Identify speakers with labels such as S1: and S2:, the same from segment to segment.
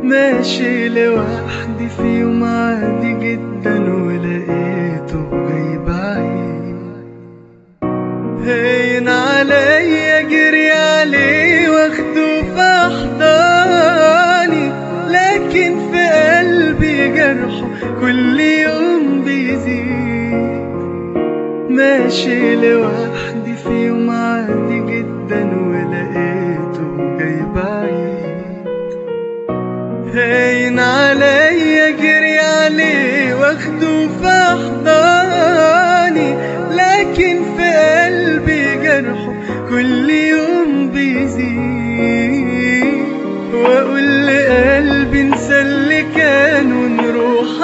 S1: ماشي لوحدي في يوم عادي جدا ولقيته جاي بعيد هين عليا جري عليه واخده في احضاني لكن في قلبي جرحه كل يوم بيزيد ماشي لوحدي في يوم عادي جدا ولقيته جاي بعيد هين عليا جري عليه واخده في احضاني لكن في قلبي جرحه كل يوم بيزيد واقول لقلبي انسى اللي كان ونروح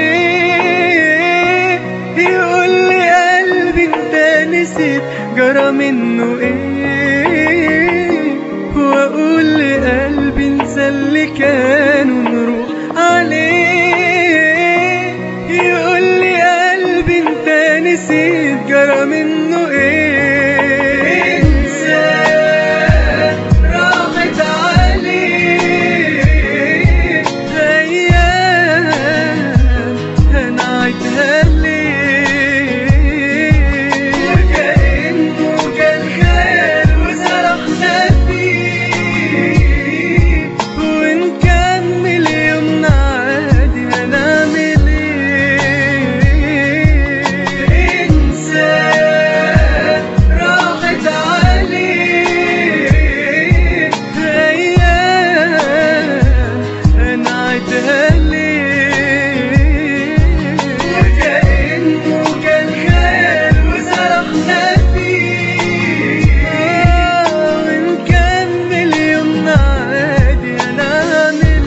S1: عليه يقول لي قلبي انت نسيت جرى منه ايه واقول لقلبي انسى اللي كان ونروح عليه يقول لي قلبي انت نسيت جرى منه ايه انسى راحت عليه ايام انا عيدها ليه وكأنه كان خيال وسرحنا فيه ونكمل يومنا عادي هنعمل ايه انسى راحت عليه ايام انا عيدها ليه وكأنه كان خيال وسرحنا فيه ونكمل يومنا عادي هنعمل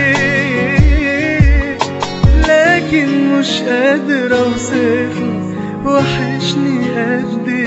S1: ايه لكن مش قادر اوصفه وحشني قد